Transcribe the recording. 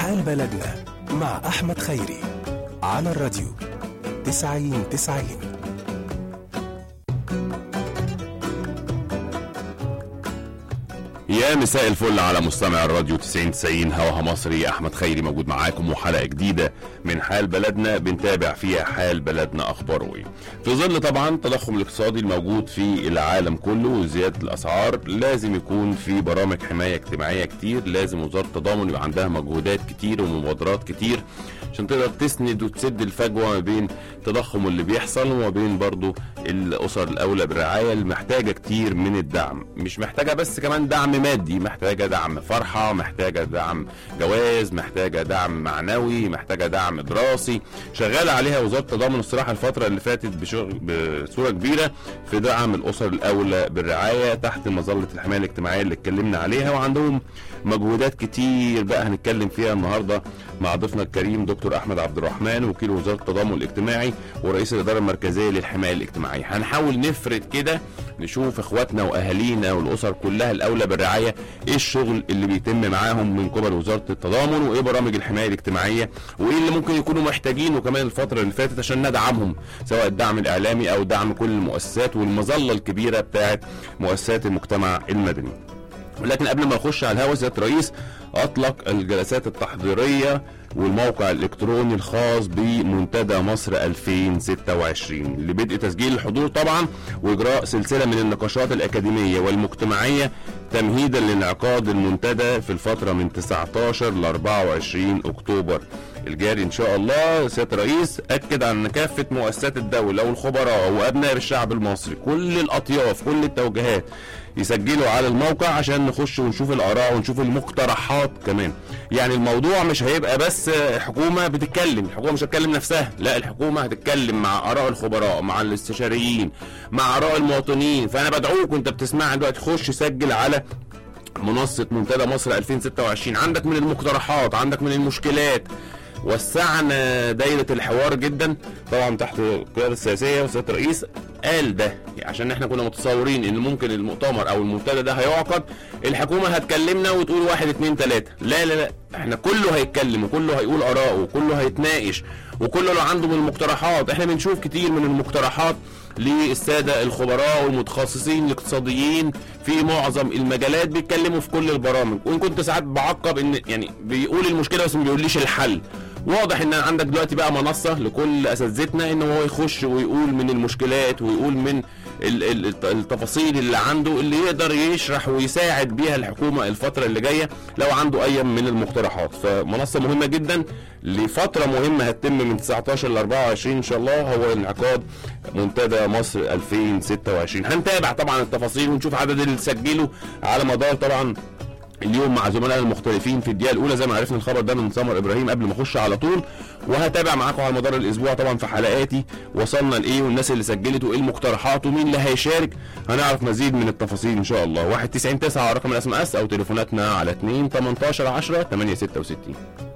حال بلدنا مع أحمد خيري على الراديو تسعين تسعين يا مساء الفل على مستمع الراديو 90 90 هواها مصري احمد خيري موجود معاكم وحلقه جديده من حال بلدنا بنتابع فيها حال بلدنا اخباره ايه في ظل طبعا التضخم الاقتصادي الموجود في العالم كله وزياده الاسعار لازم يكون في برامج حمايه اجتماعيه كتير لازم وزاره التضامن يبقى عندها مجهودات كتير ومبادرات كتير عشان تقدر تسند وتسد الفجوه ما بين التضخم اللي بيحصل وما بين برضو الاسر الاولى بالرعايه اللي محتاجه كتير من الدعم مش محتاجه بس كمان دعم مادي محتاجه دعم فرحه محتاجه دعم جواز محتاجه دعم معنوي محتاجه دعم دراسي شغاله عليها وزاره التضامن الصراحه الفتره اللي فاتت بشغل بصوره كبيره في دعم الاسر الاولى بالرعايه تحت مظله الحمايه الاجتماعيه اللي اتكلمنا عليها وعندهم مجهودات كتير بقى هنتكلم فيها النهارده مع ضيفنا الكريم دكتور احمد عبد الرحمن وكيل وزاره التضامن الاجتماعي ورئيس الاداره المركزيه للحمايه الاجتماعيه هنحاول نفرد كده نشوف اخواتنا واهالينا والاسر كلها الاولى بالرعايه ايه الشغل اللي بيتم معاهم من قبل وزاره التضامن وايه برامج الحمايه الاجتماعيه وايه اللي ممكن يكونوا محتاجينه كمان الفتره اللي فاتت عشان ندعمهم سواء الدعم الاعلامي او دعم كل المؤسسات والمظله الكبيره بتاعت مؤسسات المجتمع المدني ولكن قبل ما اخش على الهوا سياده الرئيس اطلق الجلسات التحضيريه والموقع الالكتروني الخاص بمنتدى مصر 2026 لبدء تسجيل الحضور طبعا واجراء سلسله من النقاشات الاكاديميه والمجتمعيه تمهيدا لانعقاد المنتدى في الفتره من 19 ل 24 اكتوبر الجاري ان شاء الله سياده الرئيس اكد على ان كافه مؤسسات الدوله والخبراء وابناء الشعب المصري كل الاطياف كل التوجيهات يسجلوا على الموقع عشان نخش ونشوف الاراء ونشوف المقترحات كمان يعني الموضوع مش هيبقى بس حكومه بتتكلم الحكومه مش هتكلم نفسها لا الحكومه هتتكلم مع اراء الخبراء مع الاستشاريين مع اراء المواطنين فانا بدعوك وانت بتسمعني دلوقتي خش سجل على منصه منتدى مصر 2026 عندك من المقترحات عندك من المشكلات وسعنا دايرة الحوار جدا طبعا تحت القيادة السياسية وسيادة الرئيس قال ده عشان احنا كنا متصورين ان ممكن المؤتمر او المنتدى ده هيعقد الحكومة هتكلمنا وتقول واحد اتنين تلاتة لا لا لا احنا كله هيتكلم وكله هيقول اراءه وكله هيتناقش وكله لو عنده من المقترحات احنا بنشوف كتير من المقترحات للسادة الخبراء والمتخصصين الاقتصاديين في معظم المجالات بيتكلموا في كل البرامج وان كنت ساعات بعقب ان يعني بيقول المشكله بس ما بيقوليش الحل واضح ان عندك دلوقتي بقى منصه لكل اساتذتنا ان هو يخش ويقول من المشكلات ويقول من التفاصيل اللي عنده اللي يقدر يشرح ويساعد بيها الحكومه الفتره اللي جايه لو عنده اي من المقترحات فمنصه مهمه جدا لفتره مهمه هتتم من 19 ل 24 ان شاء الله هو انعقاد منتدى مصر 2026 هنتابع طبعا التفاصيل ونشوف عدد اللي سجلوا على مدار طبعا اليوم مع زملائنا المختلفين في الدقيقه الاولى زي ما عرفنا الخبر ده من سمر ابراهيم قبل ما اخش على طول وهتابع معاكم على مدار الاسبوع طبعا في حلقاتي وصلنا لايه والناس اللي سجلت وايه المقترحات ومين اللي هيشارك هنعرف مزيد من التفاصيل ان شاء الله 1 90 9 رقم الاس ام اس او تليفوناتنا على 2 18 10 8 66